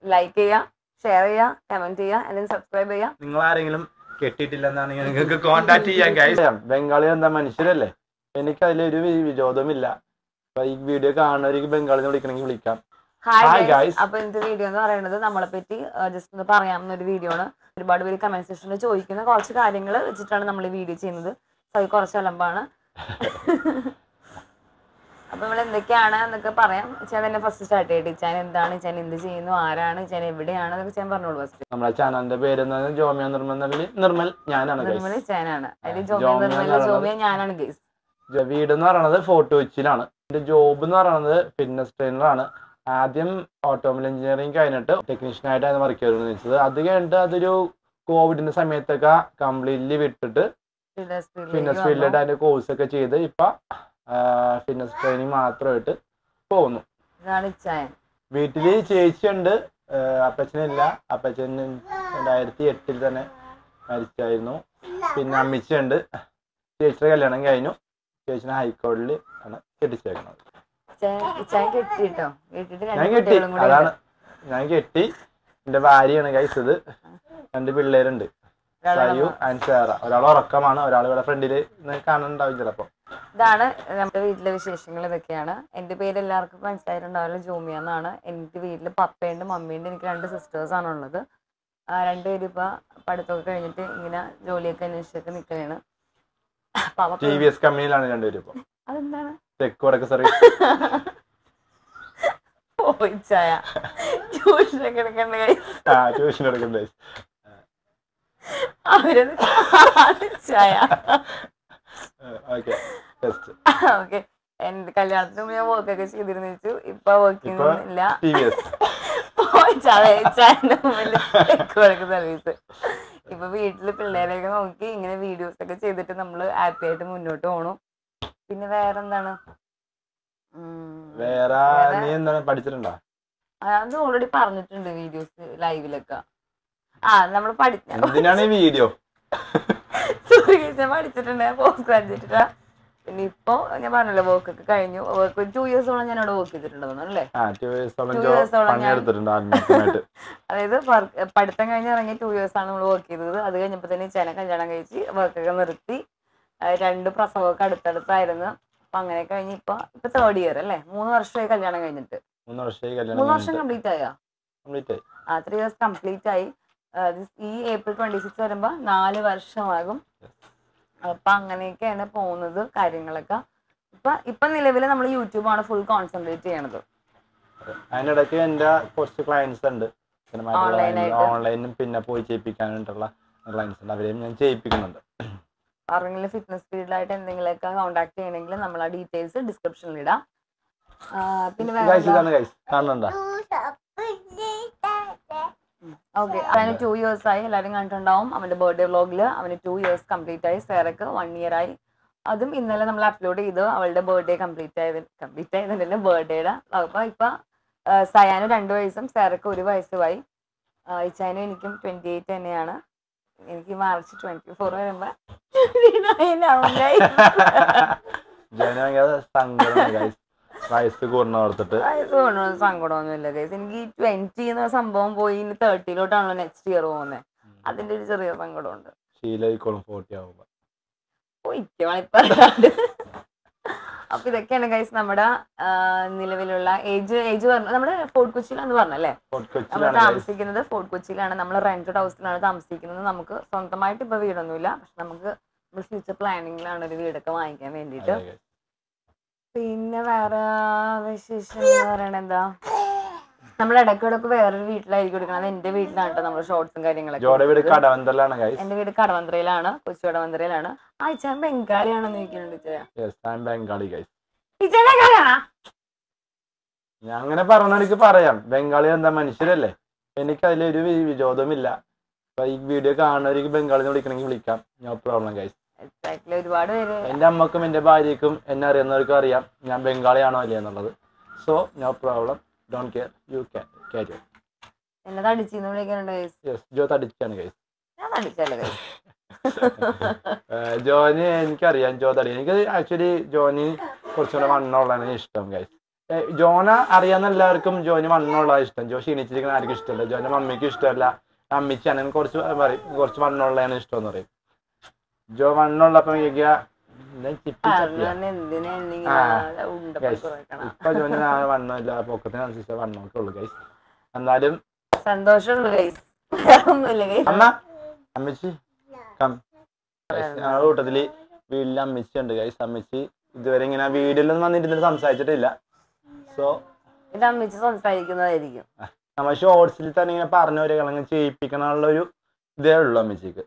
Like ചെയ്യുക share ചെയ്യുക comment ചെയ്യുക അല്ലെങ്കിൽ സബ്സ്ക്രൈബ് ചെയ്യുക നിങ്ങൾ ആരെങ്കിലും കെട്ടിയിട്ടില്ലെന്നാണെങ്കിൽ നിങ്ങൾക്ക് കോണ്ടാക്ട് ചെയ്യാൻ ഗൈസ് ബംഗാളി എന്താ മനുഷ്യരല്ലേ എനിക്ക് അതിലൊരു വി- വിരോധമില്ല അപ്പൊ ഈ വീഡിയോ കാണുന്നവർക്ക് ബംഗാളിന്ന് വിളിക്കണമെങ്കിൽ വിളിക്കാം Hi, ഹായ് guys. ഗൈസ് അപ്പൊ ഇന്നത്തെ വീഡിയോ എന്ന് പറയുന്നത് നമ്മളെ പറ്റി ജസ്റ്റ് ഒന്ന് പറയാവുന്ന ഒരു വീഡിയോ ആണ് ഒരുപാട് പേര് കമന്റ് സെക്ഷനിൽ ചോദിക്കുന്ന കുറച്ച് കാര്യങ്ങൾ വെച്ചിട്ടാണ് നമ്മൾ ഈ വീഡിയോ ചെയ്യുന്നത് So, അത് കുറച്ച് അലമ്പാണ് അപ്പൊ നമ്മൾ എന്തൊക്കെയാണ് എന്നൊക്കെ പറയാം ഞാൻ തന്നെ ഫസ്റ്റ് സ്റ്റാർട്ട് ചെയ്തിട്ട് ഞാൻ എന്താണ് ഞാൻ എന്ത് ചെയ്യുന്നു ആരാണ് ഞാൻ എവിടെയാണ് എന്നൊക്കെ ഞാൻ പറഞ്ഞോളൂ ഫസ്റ്റ് നമ്മുടെ ചാനലിന്റെ പേര് എന്ന് പറയുന്നത് ജോമിയ നിർമ്മൽ എന്നല്ല നിർമ്മൽ ഞാനാണ് guys. നിർമ്മല ചേനാണ് അതിൽ ആ, ജോമിയ ജോമിയ നിർമ്മല എന്ന് പറയുന്നത് ജോമിയ ഞാനാണ് ഗേസ് ജ- വീട് എന്ന് പറയുന്നത് ഫോർട്ട് കൊച്ചിയിലാണ് എന്റെ ജോബ് എന്ന് പറയുന്നത് ഫിറ്റ്നസ് ട്രെയിനറാണ് ആദ്യം ഓട്ടോമൊബൈൽ എഞ്ചിനീയറിംഗ് കഴിഞ്ഞിട്ട് ടെക്നീഷ്യൻ ആയിട്ടാണ് വർക്ക് ചെയ്തത് വെച്ചത് അത് കഴിഞ്ഞിട്ട് അതൊരു കോവിഡിന്റെ സമയത്തൊക്കെ കംപ്ലീറ്റ്ലി വിട്ടിട്ട് ഫിറ്റ്നസ് ഫീൽഡിലായിട്ട് അതിന്റെ കോഴ്സ് ഒക്കെ ചെയ്ത് ഇപ്പൊ ഫിറ്റ്നസ് ട്രെയിനിങ് മാത്രമായിട്ട് പോകുന്നു ഇതാണ് ഇച്ചായൻ വീട്ടില് ചേച്ചിയുണ്ട് ആഹ് അപ്പച്ചനില്ല അപ്പച്ചൻ രണ്ടായിരത്തി എട്ടിൽ തന്നെ മരിച്ചായിരുന്നു പിന്നെ അമ്മിച്ചുണ്ട് ചേച്ചിയുടെ കല്യാണം കഴിഞ്ഞു ചേച്ചിനെ ഹൈക്കോടതിയിൽ ആണ് കെട്ടിച്ചേക്കുന്നത് ഇച്ചായൻ ഇച്ചായൻ കെട്ടിട്ടോ കെട്ടിട്ട് ഞാൻ രണ്ട് കെട്ടി കുട്ടികളും കൂടെ അതാണ് ഞാൻ കെട്ടി എന്റെ ഭാര്യയാണ് കഴിച്ചത് രണ്ട് പിള്ളേരുണ്ട് സയു ആൻഡ് സേറ ഒരാൾ ഉറക്കമാണ് ഒരാൾ ഇവിടെ ഫ്രണ്ടില് കാണുന്നുണ്ടാവും ചിലപ്പോ ഇതാണ് നമ്മുടെ വീട്ടിലെ വിശേഷങ്ങൾ ഇതൊക്കെയാണ് എൻ്റെ പേര് എല്ലാവർക്കും മനസ്സിലായിട്ടുണ്ടാവില്ല ജോമിയ എന്നാണ് എൻ്റെ വീട്ടിൽ പപ്പയുണ്ട് മമ്മിയുണ്ട് എനിക്ക് രണ്ട് സിസ്റ്റേഴ്സ് ആണ് ഉള്ളത് ആ, രണ്ടുപേരും ഇപ്പൊ പഠിത്തമൊക്കെ കഴിഞ്ഞിട്ട് ഇങ്ങനെ ജോലിയൊക്കെ അന്വേഷിച്ചൊക്കെ നിൽക്കുകയാണ് പാപ്പ ടി വി എസ് കമ്പനിയിലാണ് രണ്ടുപേരും ഇപ്പൊ അതെന്താണ് തെക്ക് വടക്ക് സർവീസ് പോയിച്ചായ ട്യൂഷനൊക്കെ എടുക്കണ്ട കൈ ആ ട്യൂഷൻ എടുക്കണ്ടേ അവരത് ചായ ഓക്കെ ടെസ്റ്റ് ഓക്കെ എന്റെ കല്യാണത്തിന് മുമ്പ് ഞാൻ വർക്കൊക്കെ ചെയ്തിരുന്നു വെച്ചു ഇപ്പൊ വർക്ക് ഇപ്പൊ ചെയ്യുന്നില്ല ടി വി എസ് സർവീസ് ഇപ്പൊ വീട്ടില് പിള്ളേരെയൊക്കെ നോക്കി ഇങ്ങനെ വീഡിയോസ് ഒക്കെ ചെയ്തിട്ട് നമ്മൾ ഹാപ്പി ആയിട്ട് മുന്നോട്ട് പോണു പിന്നെ വേറെന്താണ് ഉം, വേറെ വേറെ- നീ എന്താണ് പഠിച്ചിട്ടുണ്ടോ അത് ഓൾറെഡി പറഞ്ഞിട്ടുണ്ട് വീഡിയോസ് ലൈവിലൊക്കെ ആ നമ്മൾ പഠിച്ച എന്തിനാണ് ഈ വീഡിയോ സോറി ഞാൻ പഠിച്ചിട്ടുണ്ട് പോസ്റ്റ് ഗ്രാജുവേറ്റ് പിന്നെ ഇപ്പൊ ഞാൻ പറഞ്ഞല്ലോ വർക്ക് ഒക്കെ കഴിഞ്ഞു വർക്ക് ടു ഇയേഴ്സോളം ഞാൻ അവിടെ വർക്ക് ചെയ്തിട്ടുണ്ടെന്ന് അല്ലേ ആ ടു ഇയേഴ്സോളം Two years-ഓളം ഞാൻ- പണിയെടുത്തിട്ടുണ്ട് ആത്മീയമായിട്ട് അതായത് work- പഠിത്തം കഴിഞ്ഞ് ഇറങ്ങി ടു ഇയേഴ്സ് ആണ് നമ്മൾ വർക്ക് ചെയ്തത് അത് കഴിഞ്ഞപ്പോൾ തന്നെ ചേന കല്യാണം കഴിച്ച് വർക്കൊക്കെ നിർത്തി ആ, രണ്ട് പ്രസവമൊക്കെ അടുത്തടുത്തായിരുന്നു അപ്പൊ അങ്ങനെ കഴിഞ്ഞ് ഇപ്പൊ ഇപ്പൊ തേർഡ് ഇയർ അല്ലേ മൂന്ന് വർഷമായി കല്യാണം കഴിഞ്ഞിട്ട് മൂന്ന് വർഷമായി മൂന്ന് വർഷം കല്യാണം കംപ്ലീറ്റ് ആയോ കംപ്ലീറ്റ് ആയി ആ ത്രീ ഇയേഴ്സ് കംപ്ലീറ്റ് ആയി ആ, this- ഈ ഏപ്രിൽ ട്വന്റി സിക്സ് വരുമ്പോ നാല് വർഷമാകും അപ്പൊ അങ്ങനെയൊക്കെയാണ് പോകുന്നത് കാര്യങ്ങളൊക്കെ ഇപ്പൊ ഇപ്പൊ നിലവിൽ നമ്മൾ യൂട്യൂബാണ് ഫുൾ കോൺസെൻട്രേറ്റ് ചെയ്യണത് അതിനിടയ്ക്ക് എന്റെ കുറച്ച് ക്ലയൻസ് ഉണ്ട് Online ആയിട്ട്. ഓൺലൈനും പിന്നെ പോയി ചെയ്യിപ്പിക്കാനായിട്ടുള്ള ക്ലയൻസ് ഉണ്ട് അവരെയും ഞാൻ ചെയ്യിപ്പിക്കുന്നുണ്ട് ആരെങ്കിലും ഫിറ്റ്നസ് ഫീൽഡിലായിട്ട് എന്തെങ്കിലുമൊക്കെ കോൺടാക്ട് ചെയ്യണമെങ്കിൽ നമ്മൾ ആ ഡീറ്റെയിൽസ് ഡിസ്ക്രിപ്ഷനിൽ ഇടാം ആ, പിന്നെ വേറെ ഗൈസ് ഇതാണ് ഗൈസ് കാണുന്നുണ്ടോ ഓക്കെ അവന് ടു ഇയേഴ്സ് ആയി എല്ലാവരും കണ്ടിട്ടുണ്ടാവും അവന്റെ ബർത്ത്ഡേ വ്ളോഗിൽ അവന് ടു ഇയേഴ്സ് കംപ്ലീറ്റ് ആയി സേറക്ക് വൺ ഇയർ ആയി അതും ഇന്നലെ നമ്മൾ അപ്ലോഡ് ചെയ്തു അവളുടെ ബർത്ത്ഡേ കംപ്ലീറ്റ് ആയത് കംപ്ലീറ്റ് ആയതിന്റെ ബർത്ത്ഡേയുടെ അപ്പൊ ഇപ്പൊ ആ, സയാന് രണ്ട് വയസ്സും സേറക്ക് ഒരു വയസ്സുമായി ആ, ഇച്ചാനും എനിക്കും ട്വന്റി എയ്റ്റ് തന്നെയാണ് എനിക്ക് മാർച്ച് ട്വന്റി ഫോർ വരുമ്പോ 29 ആവും guys. ജന ഭയങ്കര സങ്കടമാണ് ഗൈസ് വയസ്സ് കൂർണ്ണ ഓർത്തിട്ട് വയസ്സ് കൊണ്ടൊന്നും സങ്കടമൊന്നുമില്ല ഗൈസ് എനിക്ക് ഈ ട്വന്റി എന്ന സംഭവം പോയി ഇനി തേർട്ടിയിലോട്ടാണല്ലോ നെക്സ്റ്റ് ഇയർ പോകുന്നത് അതിന്റെ ഒരു ചെറിയ സങ്കടമുണ്ട് ശീലമായിക്കോളും ഫോർട്ടി ആവുമ്പോ പോയിക്കാണ് അപ്പൊ ഇതൊക്കെയാണ് ഗൈസ് നമ്മുടെ ആ, നിലവിലുള്ള ഏജ് ഏജ് പറഞ്ഞ നമ്മുടെ ഫോർട്ട് കൊച്ചിയിലാന്ന് പറഞ്ഞല്ലേ ഫോർട്ട് നമ്മൾ കൊച്ചിയിലാണ് guys. താമസിക്കുന്നത് ഫോർട്ട് കൊച്ചിയിലാണ് നമ്മൾ റെന്റഡ് ഹൗസിലാണ് താമസിക്കുന്നത് നമുക്ക് സ്വന്തമായിട്ട് ഇപ്പൊ വീടൊന്നുമില്ല പക്ഷെ നമുക്ക് നമ്മൾ ഫ്യൂച്ചർ പ്ലാനിങ്ങിലാണ് ഒരു വീടൊക്കെ വാങ്ങിക്കാൻ വേണ്ടിയിട്ട് അതെ guys. പിന്നെ വേറെ വിശേഷം എന്ന് പറയണത് എന്താ നമ്മൾ ഇടയ്ക്കിടക്ക് വേറൊരു വീട്ടിലായിരിക്കും എടുക്കുന്നത് എന്റെ വീട്ടിലാണ് കേട്ടോ നമ്മൾ ഷോർട്സും കാര്യങ്ങളൊക്കെ ജോയുടെ വീട് എടുക്കുന്നത്. കടവന്തലാണ് ഗൈസ് എന്റെ വീട് കടവന്ത്രയിലാണ് കൊച്ചു കടവന്ത്രയിലാണ് ആ ഇച്ചാൻ ബംഗാളിയാണെന്ന് ചോദിക്കുന്നുണ്ട് ഇച്ചായ യെസ് ഞാൻ ബംഗാളി ഗൈസ് ഇച്ചാൻ ബംഗാളിയാണോ ഞാൻ അങ്ങനെ പറഞ്ഞെനിക്ക് പറയാം ബംഗാളി എന്താ മനുഷ്യരല്ലേ എനിക്ക് അതിലൊരു വി- വിരോധമില്ല അപ്പൊ ഈ വീഡിയോ കാണുന്നവർക്ക് ബംഗാളിന്ന് വിളിക്കണമെങ്കിൽ വിളിക്കാം നോ പ്രോബ്ലം ഗൈസ് എക്സാക്ട്ലി ഒരുപാട് പേര് എന്റെ അമ്മക്കും എന്റെ ഭാര്യക്കും എന്നെ അറിയുന്നവർക്കും അറിയാം ഞാൻ ബംഗാളിയാണോ അല്ലേ എന്നുള്ളത് so no problem don't care you can carry എന്നെ തടിച്ചിന്ന് വിളിക്കാനുണ്ട് guys. യെസ് ജോ തടിച്ചാണ് ഗൈസ് ഞാൻ തടിച്ചല്ലേ guys. ജോന് എനിക്കറിയാം ജോ തടി എനിക്ക് ആക്ച്വലി ജോന് കുറച്ചുകൂടെ വണ്ണമുള്ളതാണ് ഇഷ്ടം ഗൈസ് ഏ, ജോന അറിയാവുന്ന എല്ലാവർക്കും ജോന് വണ്ണമുള്ള ഇഷ്ടം ജോ ക്ഷീണിച്ചിരിക്കുന്ന ആർക്കും ഇഷ്ടമല്ല ജോന്റെ മമ്മിക്ക് ഇഷ്ടമല്ല അമ്മിച്ച് അങ്ങനെ കുറച്ച് പറയും കുറച്ച് വണ്ണമുള്ളതാണ് ഇഷ്ടം എന്ന് പറയും ജോ വണ്ണുള്ളപ്പോ ചോദിക്കുക എന്താ ചിപ്പി ചപ്പിയാ? പറഞ്ഞ എന്തിനാ ആ. എന്നിങ്ങനെ ഉണ്ടപ്പോൾ Guys, കുറയ്ക്കണം ഇപ്പൊ ജോന് ആ വണ്ണമില്ല പൊക്കത്തിനനുസരിച്ച് വണ്ണമൊക്കെ ഉള്ളു ഗൈസ് എന്നാലും സന്തോഷമുള്ളൂ ഗൈസ് ഒന്നുമില്ല ഗൈസ് അമ്മ അമ്മച്ചി കം ഞങ്ങളുടെ കൂട്ടത്തില് വീട്ടില് അമ്മച്ചി ഉണ്ട് ഗൈസ് അമ്മച്ചി ഇതുവരെ ഇങ്ങനെ വീട്ടിലൊന്നും വന്നിരുന്നിട്ട് സംസാരിച്ചിട്ടില്ല സോ ഇത് അമ്മിച്ച് സംസാരിക്കുന്നതായിരിക്കും നമ്മ ഷോർട്സിൽ തന്നെ ഇങ്ങനെ പറഞ്ഞു വരിക അല്ലെങ്കിൽ ചെയ്യിപ്പിക്കണമുള്ള ഒരു ഇതേ ഉള്ളൂ അമ്മച്ചിക്ക്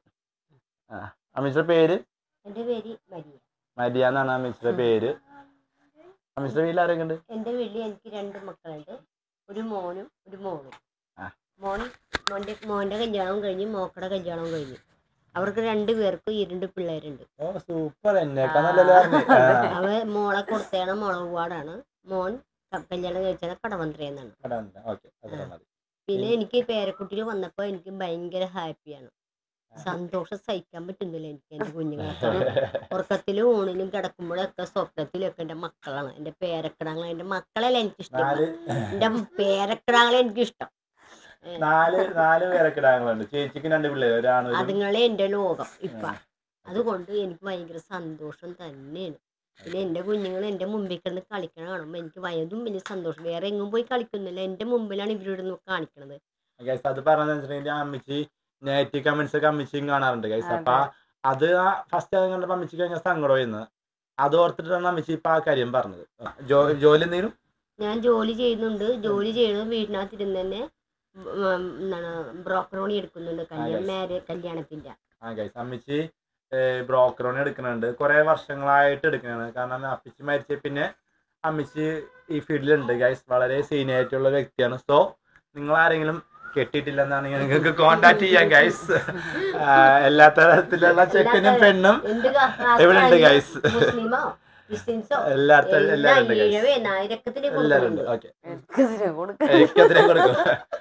ആ അമ്മച്ചിയുടെ പേര് എൻ്റെ പേര് മരിയ മരിയ എന്നാണ് അമ്മച്ചിയുടെ പേര് അമ്മച്ചിയുടെ വീട്ടിൽ ആരൊക്കെ ഉണ്ട് എൻ്റെ വീട്ടിൽ എനിക്ക് രണ്ട് മക്കളുണ്ട് ഒരു മോനും ഒരു മോളും ആ. മോൻ മോൻ്റെ മോൻ്റെ കല്യാണവും കഴിഞ്ഞ് മോക്കടെ കല്യാണവും കഴിഞ്ഞു അവർക്ക് രണ്ട് പേർക്കും ഈ രണ്ട് പിള്ളേരുണ്ട് ഓ സൂപ്പർ എന്നെക്കാ ആ. നല്ലല്ലേ പറഞ്ഞേ അവ മോളെ കൊടുത്തേണ മുളക് പാടാണ് മോൻ ക- കല്യാണം കഴിച്ചത് കടമന്ത്രി എന്നാണ് ഓക്കെ അത്ര മതി പിന്നെ എനിക്ക് പേരക്കുട്ടിയിൽ വന്നപ്പോൾ എനിക്ക് ഭയങ്കര ഹാപ്പിയാണ് സന്തോഷം സഹിക്കാൻ പറ്റുന്നില്ല എനിക്ക് എൻ്റെ കുഞ്ഞുങ്ങളെ കാണാൻ. ഉറക്കത്തിലും ഊണിലും കിടക്കുമ്പോഴൊക്കെ സ്വപ്നത്തിലൊക്കെ എൻ്റെ മക്കളാണ് എൻ്റെ പേരക്കിടാങ്ങൾ എൻ്റെ മക്കളല്ല എനിക്കിഷ്ടം നാല് എൻ്റെ പേരക്കിടാങ്ങളെ എനിക്കിഷ്ടം നാല് നാല് പേരൊക്കെ ഇടാങ്ങളുണ്ട് ചേച്ചിക്ക് രണ്ട് പിള്ളേര് ഒരാണ് ഒരു- അതുങ്ങളെ എൻ്റെ ലോകം ഇപ്പൊ അതുകൊണ്ട് എനിക്ക് ഭയങ്കര സന്തോഷം തന്നെയാണ് പിന്നെ എൻ്റെ കുഞ്ഞുങ്ങൾ എൻ്റെ മുമ്പിൽ കിടന്ന് കളിക്കണ കാണുമ്പോൾ എനിക്ക് വയതും വലിയ സന്തോഷം വേറെ എങ്ങും പോയി കളിക്കുന്നില്ല എൻ്റെ മുമ്പിലാണ് ഇവരോട് കാണിക്കണത് ഗൈസ് അത് പറഞ്ഞതെന്ന് വെച്ചിട്ടുണ്ടെങ്കിൽ അമ്മച്ചി നെഗറ്റീവ് കമന്റ്സ് ഒക്കെ അമ്മച്ചിയും കാണാറുണ്ട് ഗൈസ് അതെ. അപ്പൊ അത് ഫസ്റ്റ് അത് കണ്ടപ്പോ അമ്മച്ചിക്ക് കഴിഞ്ഞ സങ്കടം ചെയ്യുന്നത് അത് ഓർത്തിട്ടാണ് അമ്മച്ചി ഇപ്പൊ ആ കാര്യം പറഞ്ഞത് ജോ- ജോലി എന്തെങ്കിലും ഞാൻ ജോലി ചെയ്യുന്നുണ്ട് ജോലി ചെയ്യുന്നത് വീടിനകത്ത് ഇരുന്ന് തന്നെ ഉം, എന്താണ് ബ്രോക്കർ പണി എടുക്കുന്നുണ്ട് കല്യാണം yes. മാരേ കല്യാണത്തിന്റെ ആ ഗൈസ് അമ്മച്ചി ബ്രോക്കറോണി എടുക്കുന്നുണ്ട് കുറെ വർഷങ്ങളായിട്ട് എടുക്കുന്നുണ്ട് കാരണം അമ്മച്ചി മരിച്ച പിന്നെ അമ്മച്ചി ഈ ഫീൽഡിലുണ്ട് ഗൈസ് വളരെ സീനിയർ ആയിട്ടുള്ള വ്യക്തിയാണ് സോ നിങ്ങൾ ആരെങ്കിലും കെട്ടിയിട്ടില്ലെന്നാണെങ്കിൽ നിങ്ങൾക്ക് കോണ്ടാക്ട് ചെയ്യാം ഗൈസ് എല്ലാ തരത്തിലുള്ള ചെക്കനും പെണ്ണും എന്ത് കാ- ഇവിടെ ഉണ്ട് കാര്യം guys. മുസ്ലിമോ ക്രിസ്ത്യൻസോ എല്ലായിടത്തും എല്ലാം എല്ലാവരും ഉണ്ട് ഗൈസ് ഈഴവേ നായരക്കത്തിന് എല്ലാവരും ഉണ്ട് കൊടുക്കുന്നുണ്ട് ഓക്കെ എനിക്കതിനെ കൊടുക്ക എനിക്കതിനെ കൊടുക്കും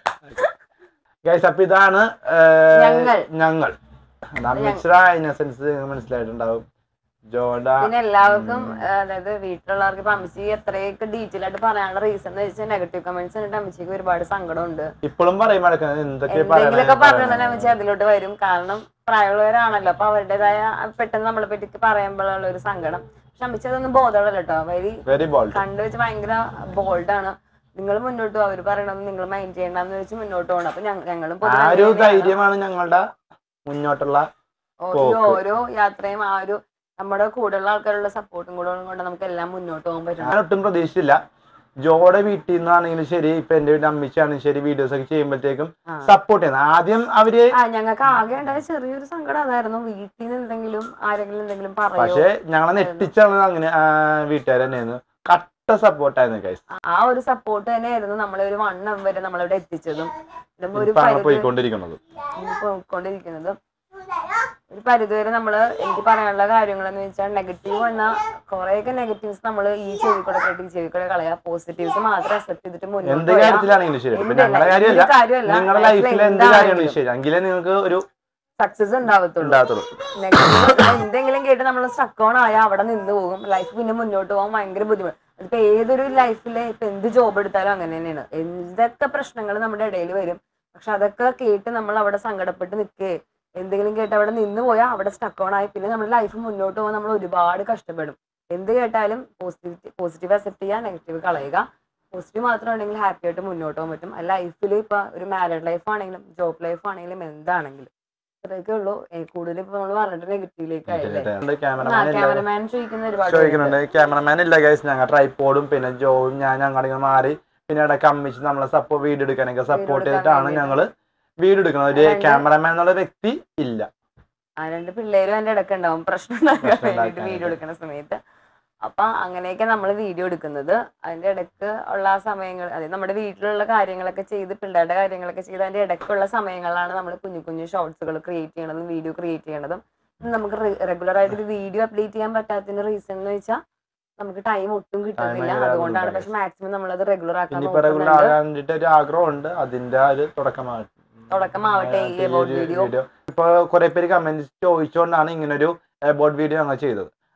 ഗൈസ് അപ്പൊ ഇതാണ് ഞങ്ങൾ. ഞങ്ങൾ അമ്മച്ചിറ ഇന്നസെൻസ് മനസ്സിലായിട്ടുണ്ടാവും ജോഡ പിന്നെ എല്ലാവർക്കും ആ, അതായത് വീട്ടിലുള്ളവർക്ക് ഇപ്പൊ അമ്മച്ചി എത്രയൊക്കെ ഡീറ്റെയിൽ ആയിട്ട് പറയാനുള്ള റീസൺ എന്ന് വെച്ചാൽ നെഗറ്റീവ് കമന്റ്സ് കണ്ടിട്ട് അമ്മച്ചിക്ക് ഒരുപാട് സങ്കടമുണ്ട് ഇപ്പോഴും പറയും നടക്കുന്നത് എന്തൊക്കെ എന്തെങ്കിലുമൊക്കെ പറഞ്ഞു തന്നെ അമ്മച്ചി അതിലോട്ട് വരും കാരണം പ്രായമുള്ളവരാണല്ലോ അപ്പൊ അവരുടേതായ പെട്ടെന്ന് നമ്മളെ പറ്റി പറയുമ്പോഴുള്ള ഒരു സങ്കടം പക്ഷെ അമ്മച്ചി അതൊന്നും ബോധമുള്ള കേട്ടോ വെരി വെരി ബോൾഡ് കണ്ടു വെച്ച് ഭയങ്കര ബോൾഡാണ് നിങ്ങൾ മുന്നോട്ട് പോകും അവർ പറയണത് നിങ്ങൾ മൈൻഡ് ചെയ്യണ്ടെന്ന് വെച്ച് മുന്നോട്ട് പോകണം അപ്പൊ ഞങ്ങ- ഞങ്ങളും ആ പൊതുവെ ഒരു അങ്ങനെയാണ്. ധൈര്യമാണ് ഞങ്ങളുടെ മുന്നോട്ടുള്ള ഓ- ഈ പോക്ക്. ഓരോ യാത്രയും ആ ഒരു നമ്മുടെ കൂടെയുള്ള ആൾക്കാരുടെ സപ്പോർട്ടും കൂടെ കൊണ്ട് നമുക്ക് എല്ലാം മുന്നോട്ട് പോകാൻ പറ്റും ഞാൻ ഒട്ടും പ്രതീക്ഷിച്ചില്ല ജോയുടെ വീട്ടിൽ നിന്നാണെങ്കിലും ശരി ഇപ്പൊ എന്റെ വീട്ടിൽ അമ്മച്ചാണെങ്കിലും ശരി വീഡിയോസ് ഒക്കെ ചെയ്യുമ്പോഴത്തേക്കും ആ. സപ്പോർട്ട് ചെയ്യുന്നത് ആദ്യം അവര് ആ ഞങ്ങൾക്ക് ആകെ ഉണ്ടായ ചെറിയൊരു സങ്കടം അതായിരുന്നു വീട്ടിൽ നിന്ന് എന്തെങ്കിലും ആരെങ്കിലും എന്തെങ്കിലും പറയോ പക്ഷെ ഞങ്ങളെ നെട്ടിച്ചാണ് അങ്ങനെ വീട്ടുകാർ തന്നെയായിരുന്നു കട്ട സപ്പോർട്ടായിരുന്നു ഗൈസ് ആ ഒരു സപ്പോർട്ട് തന്നെയായിരുന്നു നമ്മളെ ഒരു വണ്ണം വരെ നമ്മളിവിടെ എത്തിച്ചതും ഇതും ഒരു ഇപ്പൊ പരിധി പോയിക്കൊണ്ടിരിക്കുന്നത് പോയിക്കൊണ്ടിരിക്കുന്നതും ഒരു പരിധിവരെ നമ്മള് എനിക്ക് പറയാനുള്ള കാര്യങ്ങൾ എന്ന് വെച്ചാൽ നെഗറ്റീവ് വന്ന കുറെയൊക്കെ നെഗറ്റീവ്സ് നമ്മൾ ഈ ചെവി കൂടെ കേട്ട് ഈ ചെവി കൂടെ കളയാ പോസിറ്റീവ്സ് മാത്രം അക്സെപ്റ്റ് ചെയ്തിട്ട് എന്ത് മുന്നോട്ട് പോയാ കാര്യത്തിലാണെങ്കിലും ശരി ഇപ്പൊ എന്ത് ഞങ്ങളുടെ എന്ത് കാര്യമല്ല കാര്യമല്ല നിങ്ങളുടെ life ൽ ലൈഫിൽ എന്ത് എന്താണെങ്കിലും കാര്യമാണെങ്കിലും ശരി എങ്കിലേ നിങ്ങൾക്ക് ഒരു സക്സസ് ഉണ്ടാവത്തുള്ളൂ ഉണ്ടാകത്തുള്ളൂ നെഗറ്റീവ് എന്തെങ്കിലും കേട്ട് നമ്മൾ സ്ട്രക്ക് ഓൺ ആയാൽ അവിടെ നിന്ന് പോകും ലൈഫ് പിന്നെ മുന്നോട്ട് പോകാൻ ഭയങ്കര ബുദ്ധിമുട്ട് അതിപ്പോ ഏതൊരു ലൈഫിലെ ഇപ്പൊ എന്ത് ജോബ് എടുത്താലും അങ്ങനെ തന്നെയാണ് എന്തൊക്കെ പ്രശ്നങ്ങൾ നമ്മുടെ ഇടയിൽ വരും പക്ഷെ അതൊക്കെ കേട്ട് നമ്മൾ അവിടെ സങ്കടപ്പെട്ട് നിൽക്കേ എന്തെങ്കിലും കേട്ട് അവിടെ നിന്ന് പോയാൽ അവിടെ സ്ട്രക്ക് ഓൺ ആയി പിന്നെ നമ്മുടെ ലൈഫ് മുന്നോട്ട് പോകാൻ നമ്മൾ ഒരുപാട് കഷ്ടപ്പെടും എന്ത് കേട്ടാലും പോസിറ്റീവ് പോസിറ്റീവ് അക്സെപ്റ്റ് ചെയ്യുക നെഗറ്റീവ് കളയുക പോസിറ്റീവ് മാത്രം ഉണ്ടെങ്കിൽ ഹാപ്പി ആയിട്ട് മുന്നോട്ട് പോകാൻ പറ്റും ലൈഫിൽ ഇപ്പൊ ഒരു മാരീഡ് ലൈഫ് ആണെങ്കിലും ജോബ് ലൈഫ് ആണെങ്കിലും എന്താണെങ്കിലും ഇത്രയൊക്കെ ഉള്ളൂ കൂടുതൽ ഇപ്പൊ നമ്മൾ പറഞ്ഞിട്ട് നെഗറ്റീവിലേക്ക് ആയില്ലേ ക്യാമറമാൻ ഇല്ല ക്യാമറമാൻ ചോദിക്കുന്ന ഒരുപാട് ചോദിക്കുന്നുണ്ട് ക്യാമറമാൻ ഇല്ല ഗൈസ് ഞങ്ങൾ ട്രൈപ്പോഡും പിന്നെ ജോവും ഞാൻ ഞങ്ങളുടെ മാറി പിന്നെ ഇടയ്ക്ക് അമ്മിച്ച് നമ്മളെ സപ്പോർട്ട് വീഡിയോ എടുക്കാനൊക്കെ സപ്പോർട്ട് എടുക്കാൻ ചെയ്തിട്ടാണ് വേണ്ടിയിട്ട്. ഞങ്ങള് വീഡിയോ എടുക്കുന്നത് ഒരു രണ്ട് ക്യാമറമാൻ എന്നുള്ള വ്യക്തി ഇല്ല ആ രണ്ട് പിള്ളേരും എന്റെ ഇടയ്ക്ക് ഉണ്ടാവും പ്രശ്നം ഉണ്ടാക്കാൻ പ്രശ്നം വേണ്ടിട്ട് ഉണ്ടാക്കാനായിട്ട്. വീഡിയോ എടുക്കുന്ന സമയത്ത് അപ്പൊ അങ്ങനെയൊക്കെ നമ്മൾ വീഡിയോ എടുക്കുന്നത് അതിന്റെ ഇടയ്ക്ക് ഉള്ള ആ സമയങ്ങൾ അതായത് നമ്മുടെ വീട്ടിലുള്ള കാര്യങ്ങളൊക്കെ ചെയ്ത് പിള്ളേരുടെ കാര്യങ്ങളൊക്കെ ചെയ്ത് അതിന്റെ ഇടയ്ക്കുള്ള സമയങ്ങളാണ് നമ്മൾ കുഞ്ഞു കുഞ്ഞു ഷോർട്സുകൾ ക്രിയേറ്റ് ചെയ്യണതും വീഡിയോ ക്രിയേറ്റ് ചെയ്യണതും ഇത് നമുക്ക് റെഗുലർ ആയിട്ട് ഒരു വീഡിയോ അപ്ഡേറ്റ് ചെയ്യാൻ പറ്റാത്തതിന്റെ റീസൺ എന്ന് വെച്ചാൽ നമുക്ക് ടൈം ഒട്ടും കിട്ടുന്നില്ല ഭയങ്കര അതുകൊണ്ടാണ് ബുദ്ധിമുട്ടാണ്. പക്ഷെ മാക്സിമം നമ്മളത് റെഗുലർ ആക്കാൻ ഇനിയിപ്പോ റെഗുലർ നോക്കുന്നുണ്ട് ആകാൻ വേണ്ടിട്ട് ഒരു ആഗ്രഹമുണ്ട് അതിന്റെ ആ ഒരു തുടക്കമാണ് തുടക്കമാവട്ടെ ഈ about video. ഇപ്പൊ കുറെ പേര് കമന്റ് ചോദിച്ചുകൊണ്ടാണ് ഇങ്ങനെ ഒരു അബൌട്ട് വീഡിയോ ഞങ്ങൾ ചെയ്തത്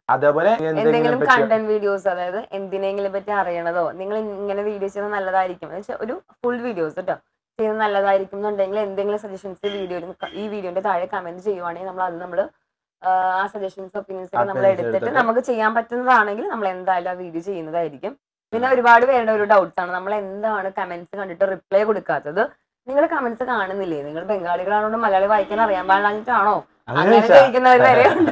അതേപോലെ എന്തെങ്കിലും എന്തെങ്കിലും പറ്റി കണ്ടന്റ് വീഡിയോസ് അതായത് എന്തിനെങ്കിലും പറ്റി അറിയണതോ നിങ്ങൾ ഇങ്ങനെ വീഡിയോ ചെയ്യുന്നത് നല്ലതായിരിക്കും എന്ന് വെച്ചാൽ ഒരു ഫുൾ വീഡിയോസ് കേട്ടോ ചെയ്യുന്നത് നല്ലതായിരിക്കും എന്നുണ്ടെങ്കിൽ എന്തെങ്കിലും സജഷൻസ് വീഡിയോ ഈ വീഡിയോന്റെ താഴെ കമന്റ് ചെയ്യുവാണെങ്കിൽ നമ്മൾ അത് നമ്മൾ ആ സജഷൻസ് ഒപ്പീനിയൻസ് ഒക്കെ നമ്മൾ Opinions എടുത്തിട്ട് എടുത്തിട്ട് നമുക്ക് ചെയ്യാൻ പറ്റുന്നതാണെങ്കിൽ നമ്മൾ എന്തായാലും ആ വീഡിയോ ചെയ്യുന്നതായിരിക്കും പിന്നെ ഒരുപാട് പേരുടെ ഒരു ഡൗട്ട്സ് ആണ് നമ്മൾ എന്താണ് കമന്റ്സ് കണ്ടിട്ട് റിപ്ലൈ കൊടുക്കാത്തത് നിങ്ങൾ കമന്റ്സ് കാണുന്നില്ലേ നിങ്ങൾ ബംഗാളികളാണോണ്ട് മലയാളി വായിക്കാൻ അറിയാൻ പാടില്ലാഞ്ഞിട്ടാണോ അങ്ങനെ അങ്ങനെ ചോദിച്ചാ? ചോദിക്കുന്നവർ വരെ ഉണ്ട്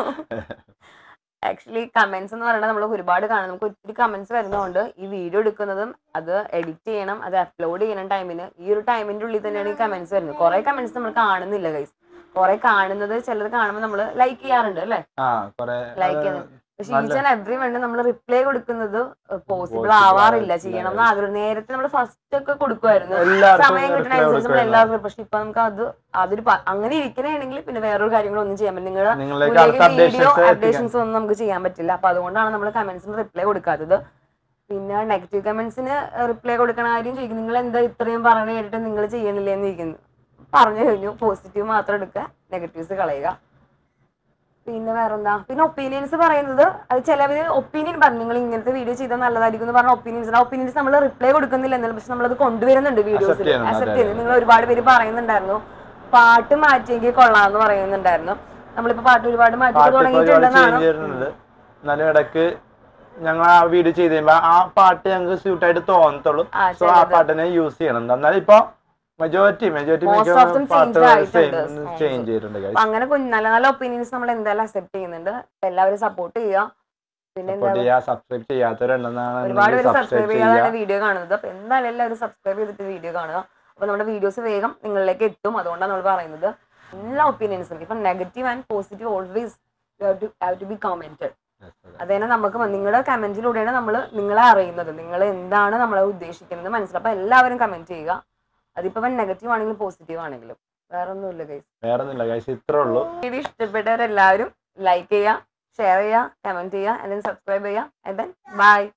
ആക്ച്വലി കമന്റ്സ് എന്ന് പറയുന്നത് നമ്മൾ ഒരുപാട് കാണും നമുക്ക് ഒത്തിരി കമന്റ്സ് വരുന്നതുകൊണ്ട് ഈ വീഡിയോ എടുക്കുന്നതും അത് എഡിറ്റ് ചെയ്യണം അത് അപ്ലോഡ് ചെയ്യണം ടൈമിന് ഈ ഒരു ടൈമിന്റെ ഉള്ളിൽ തന്നെയാണ് ഈ കമന്റ്സ് വരുന്നത് കുറെ കമന്റ്സ് നമ്മൾ കാണുന്നില്ല ഗൈസ് കുറെ കാണുന്നത് ചിലത് കാണുമ്പോൾ നമ്മൾ ലൈക്ക് ചെയ്യാറുണ്ട് അല്ലെ ആ കൊറേ Like അത് ചെയ്യുന്നത്. പക്ഷെ നല്ല- ഈച്ച് ആൻഡ് എവറി വേണ്ടി നമ്മൾ റിപ്ലൈ കൊടുക്കുന്നത് പോസിബിൾ Possible ആവാറില്ല ആവില്ല. ചെയ്യണം എന്ന് ആഗ്രഹം നേരത്തെ നമ്മൾ ഫസ്റ്റ് ഒക്കെ കൊടുക്കുമായിരുന്നു എല്ലാവർക്കും സമയം reply കിട്ടണ അനുസരിച്ച് നമ്മൾ കൊടുക്കുമായിരുന്നു. എല്ലാവർക്കും പക്ഷെ ഇപ്പൊ നമുക്ക് അത് അതൊരു പ- അങ്ങനെ ഇരിക്കണമെങ്കിൽ പിന്നെ വേറൊരു കാര്യങ്ങളൊന്നും ചെയ്യാൻ പറ്റില്ല നിങ്ങളുടെ നിങ്ങളിലേക്ക് അടുത്ത വീഡിയോ അപ്ഡേഷൻസ് അപ്ഡേഷൻസ് ഒന്നും നമുക്ക് ചെയ്യാൻ പറ്റില്ല അപ്പൊ അതുകൊണ്ടാണ് നമ്മൾ കമന്റ്സിന് റിപ്ലൈ കൊടുക്കാത്തത് പിന്നെ നെഗറ്റീവ് കമന്റ്സിന് റിപ്ലൈ കൊടുക്കണ കാര്യം ചോദിക്കും നിങ്ങൾ എന്താ ഇത്രയും പറഞ്ഞു കേട്ടിട്ട് നിങ്ങൾ ചെയ്യണില്ലേ എന്ന് ചോദിക്കുന്നു പറഞ്ഞു കഴിഞ്ഞു പോസിറ്റീവ് മാത്രം എടുക്കുക നെഗറ്റീവ്സ് കളയുക പിന്നെ വേറെന്താ പിന്നെ ഒപ്പീനിയൻസ് പറയുന്നത് അത് ചിലവര് ഒപ്പീനിയൻ പറഞ്ഞു നിങ്ങൾ ഇങ്ങനത്തെ വീഡിയോ ചെയ്താൽ നല്ലതായിരിക്കും എന്ന് പറഞ്ഞ ഒപ്പീനിയൻസ് ആ ഒപ്പീനിയൻസ് നമ്മൾ റിപ്ലൈ കൊടുക്കുന്നില്ല എന്നല്ല പക്ഷെ നമ്മളത് കൊണ്ടുവരുന്നുണ്ട് വീഡിയോസിൽ ചെയ്യുന്നുണ്ട്, അക്സെപ്റ്റ് അതെ, ചെയ്യുന്നത് നിങ്ങൾ ഒരുപാട് പേര് പറയുന്നുണ്ടായിരുന്നു പാട്ട് മാറ്റിയെങ്കിൽ കൊള്ളാന്ന് പറയുന്നുണ്ടായിരുന്നു നമ്മളിപ്പോ പാട്ട് ഒരുപാട് മാറ്റി പാട്ട് ഇപ്പൊ ഒരുപാട് തുടങ്ങിയിട്ടുണ്ടെന്നാണ് ചേഞ്ച് വരുന്നുണ്ട് എന്നാലും ഇടക്ക് ഞങ്ങൾ ആ വീഡിയോ ചെയ്ത് കഴിയുമ്പോ ആ പാട്ട് ഞങ്ങൾക്ക് സ്യൂട്ട് ആയിട്ട് തോന്നത്തുള്ളൂ ആ, സോ ആ ചിലത്. പാട്ടിനെ യൂസ് ചെയ്യണം എന്നാലും ഇപ്പൊ majority majority Most of them changed ആയിട്ടുണ്ട് songs. ചേഞ്ച് ചെയ്തിട്ടുണ്ട് guys. അപ്പൊ അങ്ങനെ കുഞ്ഞ് നല്ല നല്ല ഒപ്പീനിയൻസ് നമ്മൾ എന്തായാലും അക്സെപ്റ്റ് ചെയ്യുന്നുണ്ട് അപ്പൊ എല്ലാവരും സപ്പോർട്ട് ചെയ്യുക പിന്നെ എന്താ സപ്പോർട്ട് ചെയ്യുക സബ്സ്ക്രൈബ് ചെയ്യാത്തവരുണ്ടെന്നാണ് ഒരുപാട് പേര് സബ്സ്ക്രൈബ് സബ്സ്ക്രൈബ് ചെയ്യാതാണ് ചെയ്യുക വീഡിയോ കാണുന്നത് അപ്പൊ എന്തായാലും എല്ലാവരും സബ്സ്ക്രൈബ് ചെയ്തിട്ട് വീഡിയോ കാണുക അപ്പൊ നമ്മുടെ വീഡിയോസ് വേഗം നിങ്ങളിലേക്ക് എത്തും അതുകൊണ്ടാണ് നമ്മൾ പറയുന്നത് എല്ലാ ഒപ്പീനിയൻസും ഇപ്പൊ negative and positive always have to be commented അതേനെ നമുക്ക് നിങ്ങളുടെ കമന്റിലൂടെയാണ് നമ്മൾ നിങ്ങളെ അറിയുന്നത് നിങ്ങൾ എന്താണ് നമ്മളെ ഉദ്ദേശിക്കുന്നത് മനസ്സിലാവും അപ്പൊ എല്ലാവരും കമന്റ് ചെയ്യുക അതിപ്പോ നെഗറ്റീവ് ആണെങ്കിലും പോസിറ്റീവ് ആണെങ്കിലും വേറെ ഒന്നുമില്ല ഗൈസ് വേറെ ഒന്നുമില്ല ഗൈസ് ഇത്രേ ഉള്ളൂ വീഡിയോ ഇഷ്ടപ്പെട്ടവരെല്ലാവരും ലൈക്ക് ചെയ്യുക ഷെയർ ചെയ്യുക കമന്റ് ചെയ്യുക and then സബ്സ്ക്രൈബ് ചെയ്യുക and then ബൈ